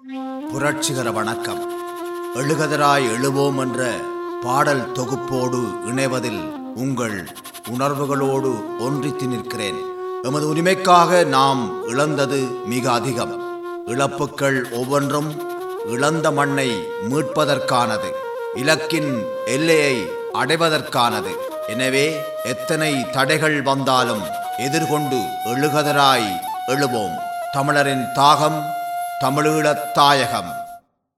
புரட்சிகர வணக்கம் எழுகதராய் எழுவோம் என்ற பாடல் தொகுப்போடு இணைவதில் உங்கள் உணர்வுகளோடு ஒன்றித்து நிற்கிறேன் எமது உரிமைக்காக நாம் இழந்தது மிக அதிகம் இழப்புக்கள் ஒவ்வொன்றும் இழந்த மண்ணை மீட்பதற்கானது இலக்கின் எல்லையை அடைவதற்கானது எனவே எத்தனை தடைகள் வந்தாலும் எதிர்கொண்டு எழுகதராய் எழுவோம் தமிழரின் தாகம் தமிழீழத் தாயகம்